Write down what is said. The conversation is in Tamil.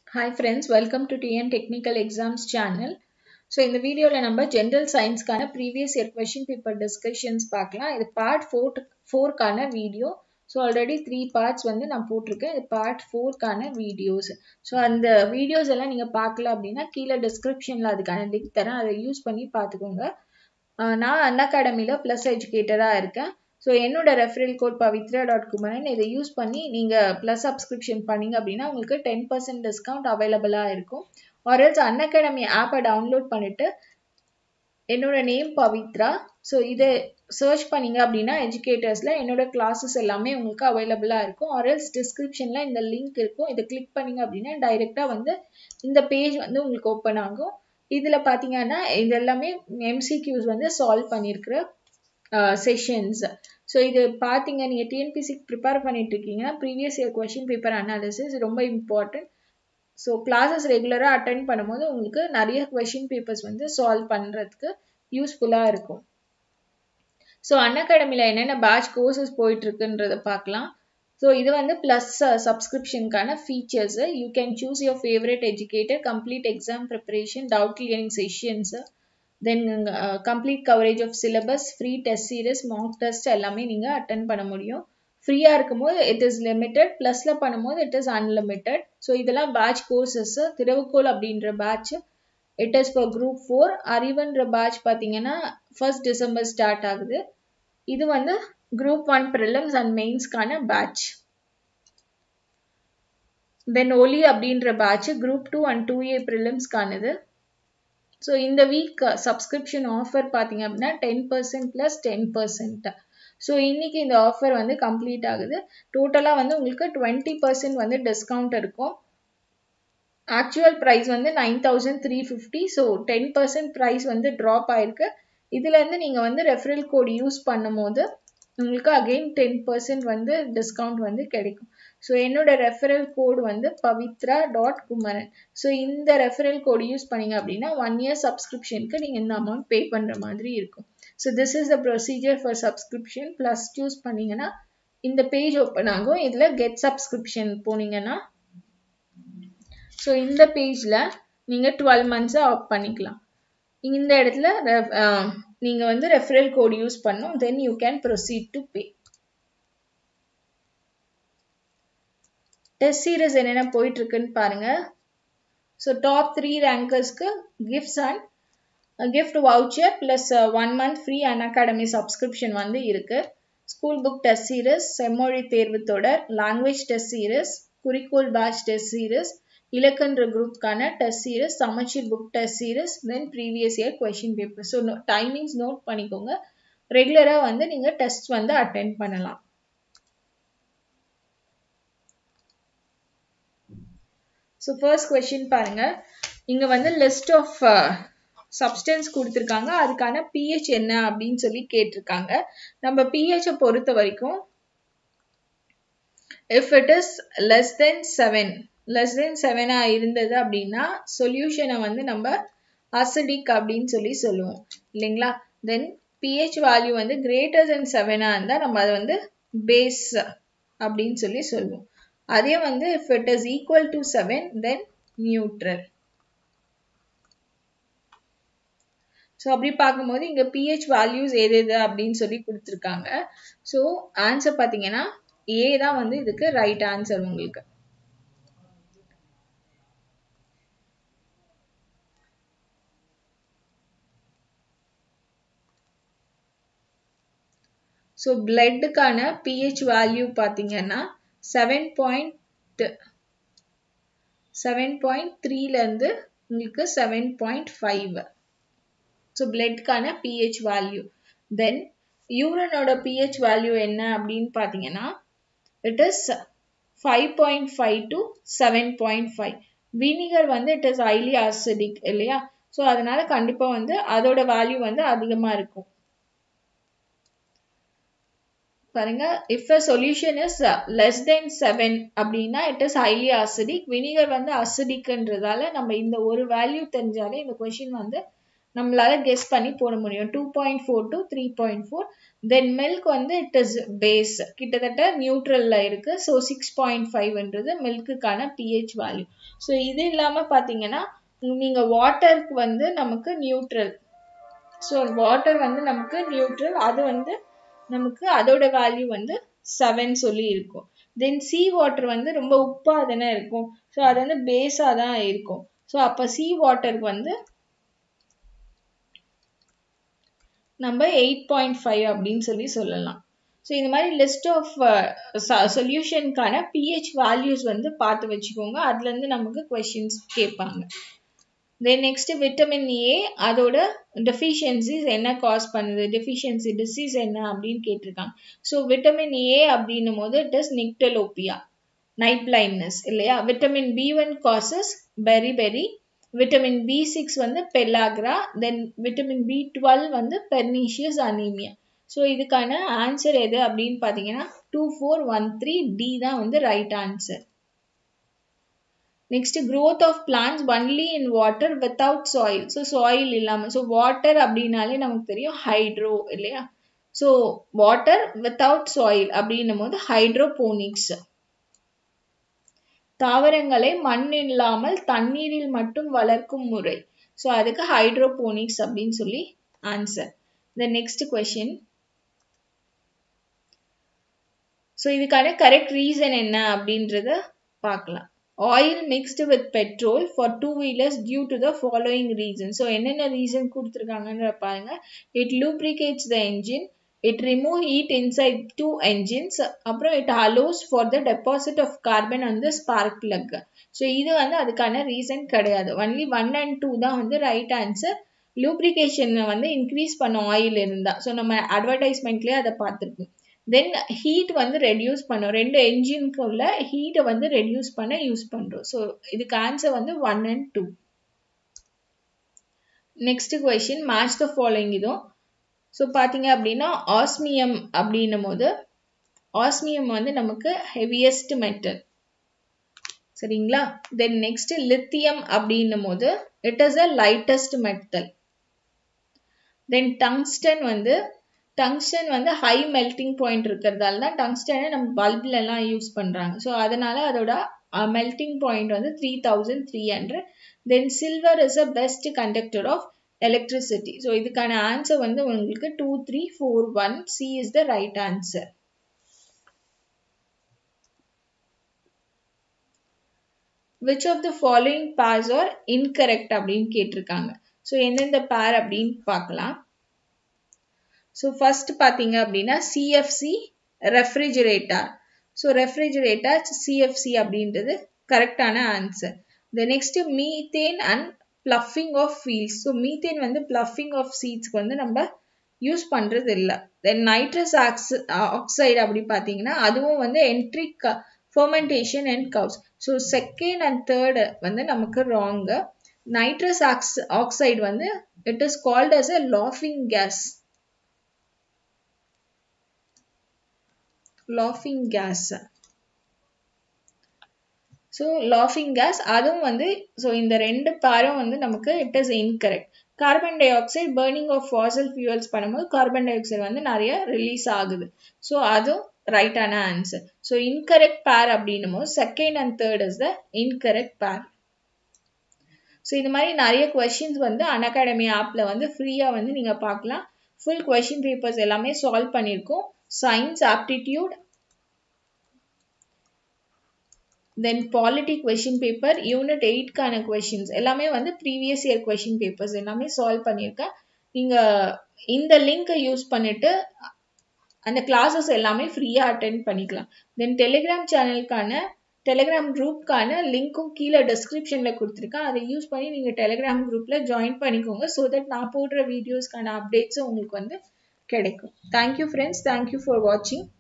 hi friends welcome to TN technical exams channel so இந்த வீடியோவில் நம்ம ஜென்ரல் சயின்ஸ்க்கான previous year question paper discussions பார்க்கலாம் இது பார்ட் ஃபோர் ஃபோர்க்கான video so already three parts வந்து நான் போட்டிருக்கேன் இது பார்ட் ஃபோர்க்கான வீடியோஸ் ஸோ அந்த வீடியோஸ் எல்லாம் நீங்கள் பார்க்கல அப்படின்னா கீழே டிஸ்கிரிப்ஷனில் அதுக்கான லிங்க் தரேன் அதை யூஸ் பண்ணி பார்த்துக்கோங்க நான் அன் அகாடமியில் ப்ளஸ் எஜுகேட்டராக இருக்கேன் ஸோ என்னோட referral code Pavithra dot Kumaran இதை யூஸ் பண்ணி நீங்கள் ப்ளஸ் சப்ஸ்கிரிப்ஷன் பண்ணீங்க அப்படின்னா உங்களுக்கு டென் பர்சன்ட் டிஸ்கவுண்ட் அவைலபிளாக இருக்கும் ஆர்எல்ஸ் அன் அகாடமி ஆப்பை டவுன்லோட் பண்ணிவிட்டு என்னோட நேம் பவித்ரா ஸோ இதை சர்ச் பண்ணீங்க அப்படின்னா எஜுகேட்டர்ஸில் என்னோட கிளாஸஸ் எல்லாமே உங்களுக்கு அவைலபிளாக இருக்கும் ஆர்எல்ஸ் டிஸ்கிரிப்ஷனில் இந்த லிங்க் இருக்கும் இதை கிளிக் பண்ணீங்க அப்படின்னா டைரெக்டாக வந்து இந்த பேஜ் வந்து உங்களுக்கு ஓப்பன் ஆகும் இதில் பார்த்தீங்கன்னா இது எல்லாமே எம்சிக்யூஸ் வந்து சால்வ் பண்ணியிருக்கிற செஷன்ஸ் ஸோ இது பார்த்தீங்க நீங்கள் டிஎன்பிசிக்கு ப்ரிப்பேர் பண்ணிட்டு இருக்கீங்கன்னா previous year question paper analysis ரொம்ப இம்பார்ட்டன்ட் ஸோ கிளாஸஸ் ரெகுலராக அட்டன் பண்ணும்போது உங்களுக்கு நிறைய கொஷின் பேப்பர்ஸ் வந்து சால்வ் பண்ணுறதுக்கு யூஸ்ஃபுல்லாக இருக்கும் ஸோ அன் அகாடமியில் என்னென்ன பேட்ச் கோர்சஸ் போயிட்டுருக்குன்றத பார்க்கலாம் ஸோ இது வந்து ப்ளஸ் சப்ஸ்கிரிப்ஷனுக்கான features you can choose your favourite educator complete exam preparation doubt clearing sessions then complete coverage of syllabus free test series mock test எல்லாமே நீங்கள் அட்டன் பண்ண முடியும் ஃப்ரீயாக இருக்கும்போது இட் இஸ் லிமிட்டட் ப்ளஸில் பண்ணும்போது இட் இஸ் அன்லிமிட்டட் ஸோ இதெல்லாம் பேட்ச் கோர்சஸ்ஸு திறவுகோல் அப்படின்ற batch it is for group four அறிவுன்ற பேட்ச் பார்த்தீங்கன்னா ஃபர்ஸ்ட் டிசம்பர் ஸ்டார்ட் ஆகுது இது வந்து குரூப் ஒன் ப்ரிலிம்ஸ் அண்ட் மெயின்ஸ்க்கான பேட்ச் தென் ஒலி அப்படின்ற batch group two and two A ப்ரிலிம்ஸ்க்கானது ஸோ இந்த வீக் சப்ஸ்கிரிப்ஷன் ஆஃபர் பார்த்தீங்க அப்படின்னா ten percent plus ten percent so இன்னைக்கு இந்த ஆஃபர் வந்து கம்ப்ளீட் ஆகுது டோட்டலாக வந்து உங்களுக்கு டுவெண்ட்டி பர்சன்ட் வந்து டிஸ்கவுண்ட் இருக்கும் ஆக்சுவல் ப்ரைஸ் வந்து nine thousand three fifty so ten percent price வந்து ட்ராப் ஆயிருக்கு இதுலேருந்து நீங்கள் வந்து ரெஃபரல் கோட் யூஸ் பண்ணும் போது உங்களுக்கு அகெயின் டென் பர்சன்ட் வந்து டிஸ்கவுண்ட் வந்து கிடைக்கும் ஸோ என்னோட ரெஃபரல் கோடு வந்து பவித்ரா டாட் குமரன் ஸோ இந்த ரெஃபரல் கோடு யூஸ் பண்ணீங்க அப்படின்னா ஒன் இயர் சப்ஸ்கிரிப்ஷனுக்கு நீங்கள் இந்த அமௌண்ட் பே பண்ணுற மாதிரி இருக்கும் so this is the procedure for subscription plus choose பண்ணீங்கன்னா இந்த பேஜ் ஓப்பன் ஆகும் இதில் கெட் சப்ஸ்கிரிப்ஷன் போனீங்கன்னா ஸோ இந்த பேஜில் நீங்கள் டுவெல் மந்த்ஸை ஆஃப் பண்ணிக்கலாம் இந்த இடத்துல நீங்கள் வந்து ரெஃபரல் கோட் யூஸ் பண்ணும் then you can proceed to pay test series என்னென்ன போயிட்டு இருக்குன்னு பாருங்க ஸோ டாப் த்ரீ ரேங்கர்ஸ்க்கு gifts and gift voucher plus one month free Unacademy subscription வந்து இருக்கு ஸ்கூல் புக் டெஸ்ட் சீரீஸ் செம்மொழி தேர்வு தொடர் லாங்குவேஜ் டெஸ்ட் சீரீஸ் குறிக்கோள் பேட்ச் டெஸ்ட் சீரீஸ் இலக்கன்ற குரூப்கான டெஸ்ட் சீரீஸ் சமச்சீர் book test series then previous year question paper so timings note பண்ணிக்கோங்க ரெகுலராக வந்து நீங்கள் டெஸ்ட் வந்து அட்டென்ட் பண்ணலாம் ஸோ ஃபர்ஸ்ட் கொஷின் பாருங்க இங்கே வந்து லிஸ்ட் ஆஃப் சப்ஸ்டன்ஸ் கொடுத்துருக்காங்க அதுக்கான பிஹெச் என்ன அப்படின்னு சொல்லி கேட்டிருக்காங்க நம்ம பிஹெச்சை பொறுத்த வரைக்கும் if it is less than seven less than செவனாக இருந்தது அப்படின்னா சொல்யூஷனை வந்து நம்ம அசிடிக் அப்படின்னு சொல்லி சொல்லுவோம் இல்லைங்களா தென் பிஹெச் வேல்யூ வந்து கிரேட்டர் தென் செவனாக இருந்தால் நம்ம அதை வந்து பேஸ் அப்படின்னு சொல்லி சொல்லுவோம் அதே வந்து if it is equal to seven then neutral so அப்படி பார்க்கும்போது இங்கே பிஹெச் வேல்யூஸ் எது எது அப்படின்னு சொல்லி கொடுத்துருக்காங்க ஸோ ஆன்சர் பார்த்தீங்கன்னா ஏ தான் வந்து இதுக்கு ரைட் ஆன்சர் உங்களுக்கு ஸோ பிளட்டுக்கான பிஹெச் வேல்யூ பார்த்தீங்கன்னா செவன் பாயிண்ட் செவன் பாயிண்ட் த்ரீலேருந்து உங்களுக்கு செவன் பாயிண்ட் ஃபைவ் ஸோ பிளட்கான பிஹெச் வேல்யூ தென் யூரனோட பிஹெச் வேல்யூ என்ன அப்படின்னு பார்த்தீங்கன்னா it is five point five to seven point five vinegar வந்து இட் இஸ் ஹைலி அசிடிக் இல்லையா ஸோ அதனால கண்டிப்பாக வந்து அதோட வேல்யூ வந்து அதிகமாக இருக்கும் பாருங்க if a solution is less than seven அப்படின்னா it is highly acidic vinegar வந்து அசிடிக்ன்றதால நம்ம இந்த ஒரு வேல்யூ தெரிஞ்சாலே இந்த கொஷின் வந்து நம்மளால கெஸ் பண்ணி போட முடியும் two point four to three point four then milk வந்து இட் இஸ் பேஸ் கிட்டத்தட்ட நியூட்ரல்ல இருக்கு ஸோ சிக்ஸ் பாயிண்ட் ஃபைவ்ன்றது மில்க்குக்கான பிஹெச் வேல்யூ ஸோ இது இல்லாம பாத்தீங்கன்னா நீங்க வாட்டருக்கு வந்து நமக்கு நியூட்ரல் ஸோ வாட்டர் வந்து நமக்கு நியூட்ரல் அது வந்து நமக்கு அதோட வேல்யூ வந்து செவன் சொல்லி இருக்கும் தென் சி வாட்டர் வந்து ரொம்ப உப்பா தானே இருக்கும் ஸோ அது வந்து பேஸா தான் இருக்கும் ஸோ அப்போ சி வாட்டருக்கு வந்து நம்ம எயிட் பாயிண்ட் ஃபைவ் அப்படின்னு சொல்லி சொல்லலாம் ஸோ இந்த மாதிரி லிஸ்ட் ஆஃப் சொல்யூஷனுக்கான பிஹெச் வேல்யூஸ் வந்து பார்த்து வச்சுக்கோங்க அதுலேருந்து நமக்கு கொஷின்ஸ் கேட்பாங்க தென் நெக்ஸ்ட் விட்டமின் ஏ அதோட டெஃபிஷியன்சிஸ் என்ன காஸ் பண்ணுது டெஃபிஷியன்சி டிசீஸ் என்ன அப்படின்னு கேட்டிருக்காங்க ஸோ விட்டமின் ஏ அப்படின்னும் போது it is nyctalopia night blindness இல்லையா vitamin B one causes beri beri vitamin B six வந்து pellagra then vitamin B twelve வந்து பெர்னீஷியஸ் அனீமியா ஸோ இதுக்கான ஆன்சர் எது அப்படின்னு பார்த்தீங்கன்னா two four one three D தான் வந்து right answer next growth of plants only in water without soil so soil இல்லாமல் ஸோ வாட்டர் அப்படின்னாலே நமக்கு தெரியும் ஹைட்ரோ இல்லையா ஸோ வாட்டர் வித்தவுட் சாயில் அப்படின்னும் போது ஹைட்ரோபோனிக்ஸ் தாவரங்களை மண் இல்லாமல் தண்ணீரில் மட்டும் வளர்க்கும் முறை ஸோ அதுக்கு ஹைட்ரோபோனிக்ஸ் அப்படின்னு சொல்லி answer the next question so இதுக்கான கரெக்ட் ரீசன் என்ன அப்படின்றத பார்க்கலாம் oil mixed with petrol for two wheelers due to the following reason so என்னென்ன ரீசன் கொடுத்துருக்காங்கன்ற பாருங்க it lubricates the engine it remove heat inside to engines அப்புறம் it allows for the deposit of carbon on the spark plug so இது வந்து அதுக்கான ரீசன் கிடையாது ஒன்லி ஒன் அண்ட் டூ தான் வந்து ரைட் ஆன்சர் லூப்ரிகேஷனை வந்து இன்க்ரீஸ் பண்ண ஆயில் இருந்தா ஸோ நம்ம அட்வர்டைஸ்மெண்ட்லேயே அதை பார்த்துருக்கோம் தென் ஹீட் வந்து ரெடியூஸ் பண்ணோம் ரெண்டு என்ஜின்குள்ள ஹீட்டை வந்து ரெடியூஸ் பண்ண யூஸ் பண்ணுறோம் ஸோ இதுக்கு ஆன்சர் வந்து one and two next question match the following இதுவும் ஸோ பார்த்தீங்க அப்படின்னா ஆஸ்மியம் அப்படின்னும் போது ஆஸ்மியம் வந்து நமக்கு ஹெவியஸ்ட் மெட்டல் சரிங்களா தென் நெக்ஸ்ட் லித்தியம் அப்படின்னும் போது it is a lightest metal then tungsten வந்து டங்ஸ்டன் வந்து ஹை மெல்டிங் பாயிண்ட் இருக்கிறதால தான் டங்ஸ்டனை நம்ம பல்ப்ல எல்லாம் யூஸ் பண்றாங்க ஸோ அதனால அதோட மெல்டிங் பாயிண்ட் வந்து three thousand three hundred then silver is a best conductor of electricity so இதுக்கான ஆன்சர் வந்து உங்களுக்கு two three four one C is the right answer which of the following pairs are incorrect அப்படின்னு கேட்டிருக்காங்க ஸோ எந்தெந்த பேர் அப்படின்னு பார்க்கலாம் ஸோ ஃபர்ஸ்ட் பார்த்தீங்க அப்படின்னா CFC refrigerator so refrigerator CFC அப்படின்றது கரெக்டான answer the next methane and flooding of fields so methane வந்து பிளஃபிங் ஆஃப் சீட்ஸ்க்கு வந்து நம்ம யூஸ் பண்ணுறது இல்லை தென் நைட்ரஸ் ஆக்ஸ் ஆக்சைடு அப்படி பார்த்தீங்கன்னா அதுவும் வந்து enteric fermentation and curves so second and third வந்து நமக்கு ராங்கு நைட்ரஸ் ஆக்ஸ் ஆக்சைடு வந்து it is called as a லாஃபிங் case லாஃபிங் case so லாஃபிங் case அதுவும் வந்து ஸோ இந்த ரெண்டு பேரும் வந்து நமக்கு it is incorrect carbon di oxide burning of Fasal fuels பண்ணும்போது கார்பன் டை ஆக்சைடு வந்து நிறைய ரிலீஸ் ஆகுது ஸோ அதுவும் ரைட்டான ஆன்சர் ஸோ இன்கரெக்ட் பேர் அப்படின்னும் போது second and third is the incorrect pair so இது மாதிரி நிறைய கொஷின்ஸ் வந்து அன்அகாடமி ஆப்பில் வந்து ஃப்ரீயாக வந்து நீங்கள் பார்க்கலாம் ஃபுல் கொஷின் பேப்பர்ஸ் எல்லாமே சால்வ் பண்ணியிருக்கோம் science aptitude then polity question paper unit எயிட்கான கொஷின்ஸ் எல்லாமே வந்து ப்ரீவியஸ் இயர் கொஷின் பேப்பர்ஸ் எல்லாமே சால்வ் பண்ணியிருக்கேன் நீங்கள் இந்த லிங்கை யூஸ் பண்ணிட்டு அந்த கிளாஸஸ் எல்லாமே ஃப்ரீயாக அட்டென்ட் பண்ணிக்கலாம் தென் டெலிகிராம் சேனலுக்கான டெலிகிராம் குரூப்க்கான லிங்க்கும் கீழே டிஸ்கிரிப்ஷனில் கொடுத்துருக்கேன் அதை யூஸ் பண்ணி நீங்கள் டெலிகிராம் குரூப்பில் ஜாயின் பண்ணிக்கோங்க ஸோ தட் நான் போடுற வீடியோஸ்க்கான அப்டேட்ஸும் உங்களுக்கு வந்து கிடைக்கும் தேங்க்யூ ஃப்ரெண்ட்ஸ் தேங்க்யூ ஃபார் வாட்சிங்